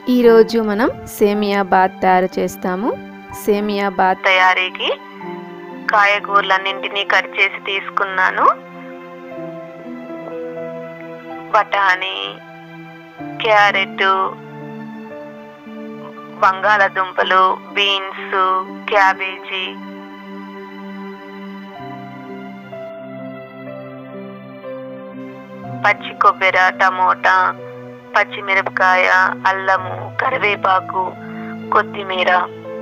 ఈరోజు మనం సేమియా బాత్ తయారు చేస్తాము సేమియా బాత్ తయారీకి కాయగూరలన్నింటినీ కట్ చేసి తీసుకున్నాను బఠానీ క్యారెట్ బంగాళదుంపలు బీన్స్ క్యాబేజీ పచ్చి కొబ్బరి టమోటా పచ్చిమిరపకాయ అల్లము కరివేపాకు కొత్తిమీర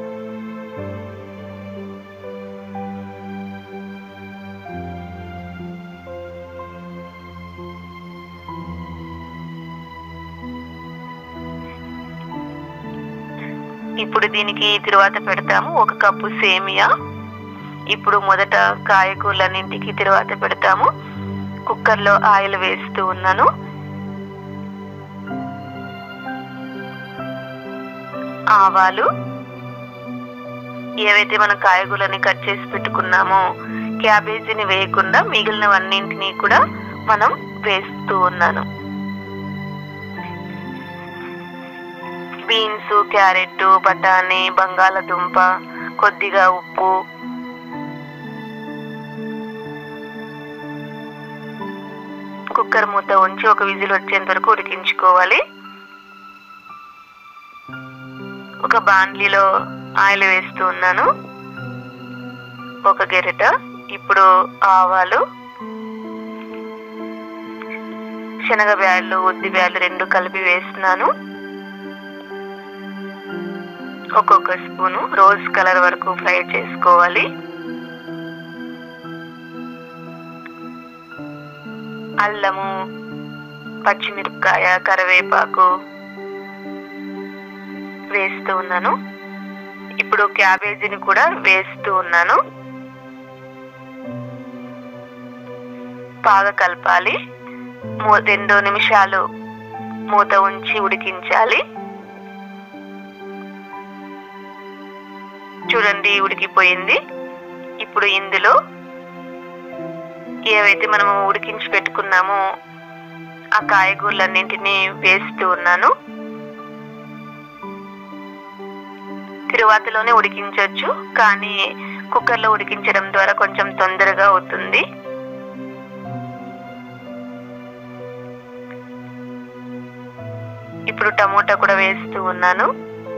ఇప్పుడు దీనికి తిరువాత పెడతాము ఒక కప్పు సేమియా ఇప్పుడు మొదట కాయగూరలన్నింటికి తిరువాత పెడతాము కుక్కర్లో ఆయిల్ వేస్తూ ఉన్నాను ఆవాలు ఏవైతే మనం కాయగూరని కట్ చేసి పెట్టుకున్నామో క్యాబేజీని వేయకుండా మిగిలినవన్నింటినీ కూడా మనం వేస్తూ ఉన్నాను బీన్స్ క్యారెట్ బఠానీ బంగాళదుంప కొద్దిగా ఉప్పు కుక్కర్ మూత ఉంచి ఒక విజిల్ వచ్చేంత వరకు ఉడికించుకోవాలి ఒక బాండ్లీలో ఆయిల్ వేస్తూ ఉన్నాను ఒక గెరిట ఇప్పుడు ఆవాలు శనగ బ్యాళ్ళు ఉద్ది బ్యాళ్ళు రెండు కలిపి వేస్తున్నాను ఒక్కొక్క స్పూను రోజ్ కలర్ వరకు ఫ్రై చేసుకోవాలి అల్లము పచ్చిమిరపకాయ కరివేపాకు వేస్తూ ఉన్నాను ఇప్పుడు క్యాబేజీని కూడా వేస్తూ ఉన్నాను బాగా కలపాలి మూ- రెండు నిమిషాలు మూత ఉంచి ఉడికించాలి చూడండి ఉడికిపోయింది ఇప్పుడు ఇందులో ఏవైతే మనము ఉడికించి పెట్టుకున్నామో ఆ కాయగూరలన్నింటినీ వేస్తూ ఉన్నాను తిరువాతలోనే ఉడికించవచ్చు కానీ కుక్కర్లో ఉడికించడం ద్వారా కొంచెం తొందరగా అవుతుంది ఇప్పుడు టమోటా కూడా వేస్తూ ఉన్నాను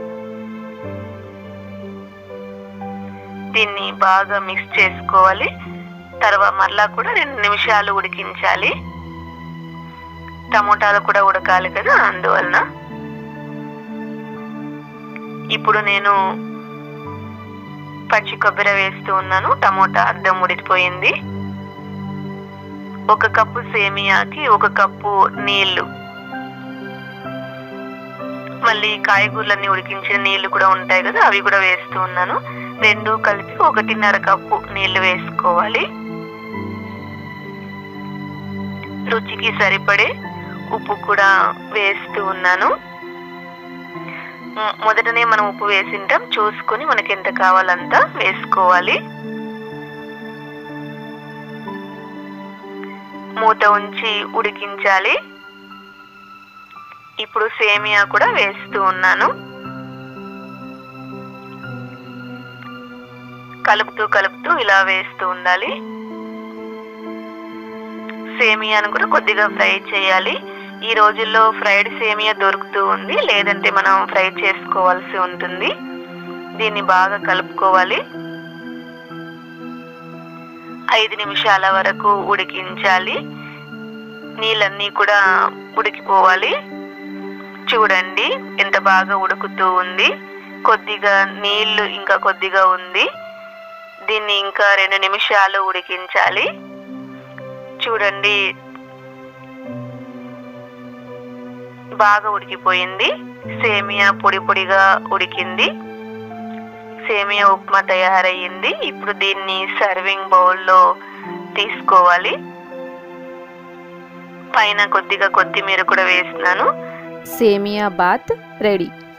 దీన్ని బాగా మిక్స్ చేసుకోవాలి తర్వాత మళ్ళా కూడా రెండు నిమిషాలు ఉడికించాలి టమోటాలు కూడా ఉడకాలి కదా అందువలన ఇప్పుడు నేను పచ్చి కొబ్బరి వేస్తూ ఉన్నాను టమోటా అద్దం ఉడికిపోయింది ఒక కప్పు సేమియాకి ఒక కప్పు నీళ్లు మళ్ళీ కాయగూరలన్నీ ఉడికించిన నీళ్లు కూడా ఉంటాయి కదా అవి కూడా వేస్తూ ఉన్నాను రెండు కలిపి ఒకటిన్నర కప్పు నీళ్లు వేసుకోవాలి రుచికి సరిపడే ఉప్పు కూడా వేస్తూ ఉన్నాను మ్, మొదటనే మనం ఉప్పు వేసింటాం చూసుకుని మనకి ఎంత కావాలంత వేసుకోవాలి మూత ఉంచి ఉడికించాలి ఇప్పుడు సేమియా కూడా వేస్తూ ఉన్నాను కలుపుతూ కలుపుతూ ఇలా వేస్తూ ఉండాలి సేమియాను కూడా కొద్దిగా ఫ్రై చేయాలి ఈ రోజుల్లో ఫ్రైడ్ సేమియా దొరుకుతూ ఉంది లేదంటే మనం ఫ్రై చేసుకోవాల్సి ఉంటుంది దీన్ని బాగా కలుపుకోవాలి ఐదు నిమిషాల వరకు ఉడికించాలి నీళ్ళన్నీ కూడా ఉడికిపోవాలి చూడండి ఎంత బాగా ఉడుకుతూ ఉంది కొద్దిగా నీళ్లు ఇంకా కొద్దిగా ఉంది దీన్ని ఇంకా రెండు నిమిషాలు ఉడికించాలి చూడండి బాగా ఉడికిపోయింది సేమియా పొడి పొడిగా ఉడికింది సేమియా ఉప్మా తయారయ్యింది ఇప్పుడు దీన్ని సర్వింగ్ బౌల్లో తీసుకోవాలి పైన కొద్దిగా కొత్తిమీర కూడా వేసినాను సేమియా బాత్ రెడీ